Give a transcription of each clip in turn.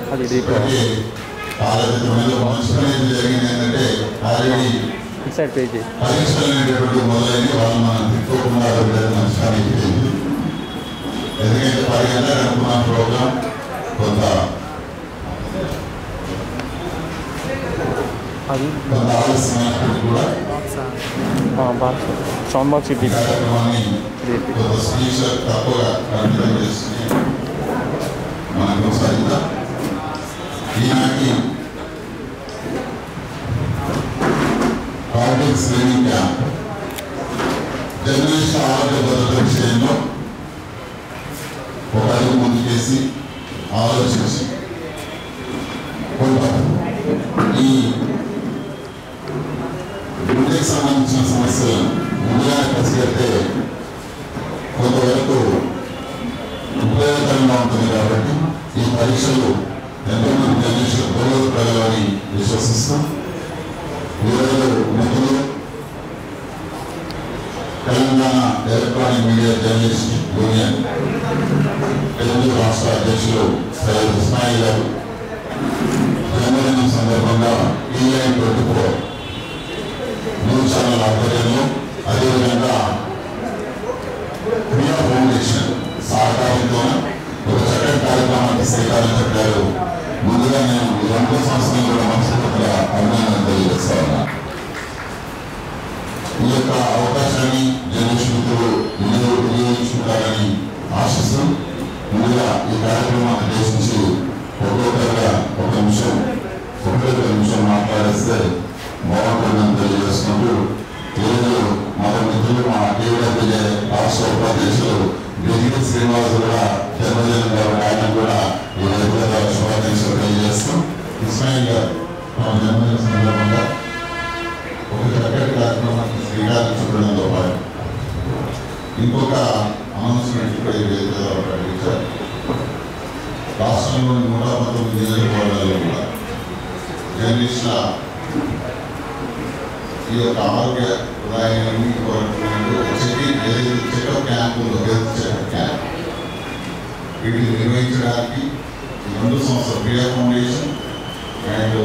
అది డీప్ ఇప్పటికే కాలగతమైన మంచి పని అయితే జరిగింది ఏంటంటే ఆల్రెడీ ఇన్సైడ్ పేజీ పరీక్షలు అనేటటువంటి మొదలైన వాళ్ళు మనం తిట్టుకోకుండా వెళ్ళడం మంచి పని అయిపోయింది ఎందుకంటే పది గంటలకు అనుకున్న ప్రోగ్రామ్ కొంత అది కొంత ఆలస్యమైనప్పటికీ కూడా బాక్స్ సౌండ్ బాక్స్ ఇది ఈ కార్యక్రమాన్ని కొంత స్పీచ్ తక్కువగా కంటిన్యూ చేసుకుని మనం కొనసాగిద్దాం ఈనాటి కార్డియక్ స్క్రీనింగ్ క్యాంప్ జర్నలిస్ట్ ఆరోగ్య భద్రత విషయంలో ఒక అడుగు ముందుకేసి ఆలోచించి కొంత ఈ గుండెకి సంబంధించిన సమస్యలు ముందుగానే పసిగడితే కొంతవరకు ఉపయోగకరంగా ఉంటుంది కాబట్టి ఈ పరీక్షలు ఎంతో మంది జర్నలిస్టులు ఉపయోగపడాలని విశ్వసిస్తాం ఈరోజు మిత్రులు Telangana electronic media journalist union Telugu రాష్ట్ర అధ్యక్షులు సయ్యద్ ఇస్మాయిల్ గారు జన్మదినం సందర్భంగా EI twenty four news channel ఆధ్వర్యంలో అదేవిధంగా క్రియా ఫౌండేషన్ సహకారంతో ఒక చక్కటి కార్యక్రమానికి శ్రీకారం చుట్టారు ముందుగా నేను ఈ రెండు సంవత్సరం కూడా మనస్ఫూర్తిగా అభినందన తెలియజేస్తా ఉన్నా ఈ యొక్క అవకాశాన్ని జర్నలిస్ట్ మిత్రులు వినియోగ వినియోగించుకుంటారని ఆశిస్తూ ముందుగా ఈ కార్యక్రమాన్ని ఉద్దేశించి ఒక్కొక్కరుగా ఒక నిమిషం ఒక్కొక్క నిమిషం మాట్లాడేస్తే బాగుంటుందని తెలియజేసుకుంటూ ఈరోజు మన మిత్రులు మా టీవీడబ్ల్యూజే రాష్ట్ర ఉపాధ్యక్షులు డిజిటల్ శ్రీనివాస్ కూడా జన్మదినం కాబట్టి ఆయన కూడా ఈ వైద్యుల శుభాకాంక్షలు తెలియజేస్తాం ఇస్మాయిల్ గారు మన జన్మదిన సందర్భంగా ఒక చక్కటి కార్యక్రమానికి శ్రీకారం చుట్టడంతో పాటు ఇంకొక అనౌన్స్మెంట్ కూడా ఈ వేదిక ద్వారా ప్రకటించారు రాష్ట్రంలోని నూట పంతొమ్మిది నియోజకవర్గాల్లో కూడా జర్నలిస్టుల ఈ యొక్క ఆరోగ్య ఉదాహరణని చెక్ ఏదైతే చెకప్ క్యాంప్ ఉందో హెల్త్ చెకప్ క్యాంప్ వీటిని నిర్వహించడానికి ఈ రెండు సంవత్సరాలు క్రియా ఫౌండేషన్ అండ్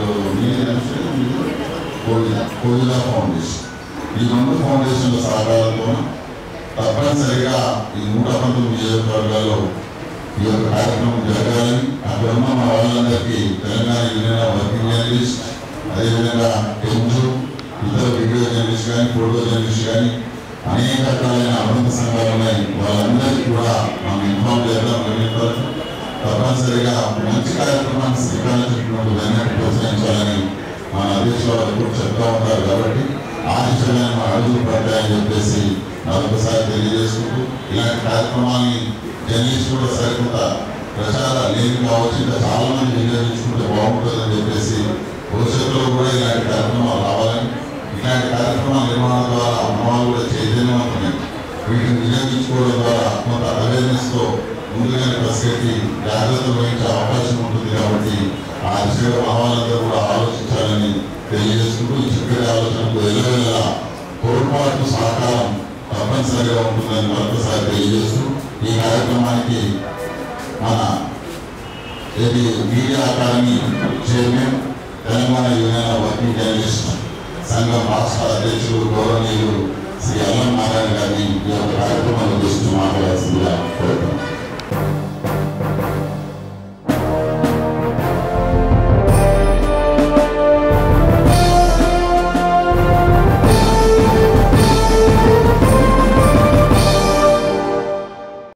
కోజిలా కోజిలా ఫౌండేషన్ ఈ రెండు ఫౌండేషన్ల సహకారంతో తప్పనిసరిగా ఈ నూట పంతొమ్మిది నియోజకవర్గాల్లో ఈ యొక్క కార్యక్రమం జరగాలని అక్కడ ఉన్న మా వాళ్ళందరికీ Telangana union of working journalist అదేవిధంగా టెంజు ఇతర వీడియో జర్నలిస్ట్ కానీ ఫోటో జర్నలిస్ట్ కానీ అనేక రకాలైన అనుబంధ సంఘాలు ఉన్నాయి వాళ్ళందరికీ కూడా మనం ఇన్ఫార్మ్ చేద్దాం నిర్మించాలి తప్పనిసరిగా మంచి కార్యక్రమాన్ని శ్రీకారం చుట్టినప్పుడు వెన్నట్టు ప్రోత్సహించాలని మన అధ్యక్షులు వారు ఎప్పుడు చెప్తా ఉంటారు కాబట్టి ఆ దిశగా మన అడుగులు పడతాయని చెప్పేసి మరొకసారి తెలియజేసుకుంటూ ఇలాంటి కార్యక్రమాన్ని జర్నలిస్ట్ కూడా సరికొత్త ప్రచార లేని కావచ్చు ఇంకా చాలా మంది వినియోగించుకుంటే బాగుంటుందని చెప్పేసి భవిష్యత్తులో కూడా ఇలాంటి కార్యక్రమాలు రావాలని ఇలాంటి కార్యక్రమాల నిర్మాణం ద్వారా అమ్మవాళ్ళు కూడా చైతన్యవంతమై వీటిని వినియోగించుకోవడం ద్వారా కొంత అవేర్నెస్తో ముందుగానే పసిగట్టి జాగ్రత్తలు వహించే అవకాశం ఉంటుంది కాబట్టి ఆ దిశగా భావాలందరూ కూడా ఆలోచించాలని తెలియజేసుకుంటూ ఈ చక్కటి ఆలోచనకు ఎల్లవెల్ల పొరపాటు సహకారం తప్పనిసరిగా ఉంటుందని మరొకసారి తెలియజేస్తూ ఈ కార్యక్రమానికి మన ఏది media academy chairman Telangana union of working journalist సంఘం రాష్ట్ర అధ్యక్షులు గౌరవనీయులు శ్రీ అల్లం నారాయణ గారిని ఈ యొక్క కార్యక్రమాన్ని ఉద్దేశించి మాట్లాడాల్సిందిగా కోరుతున్నాను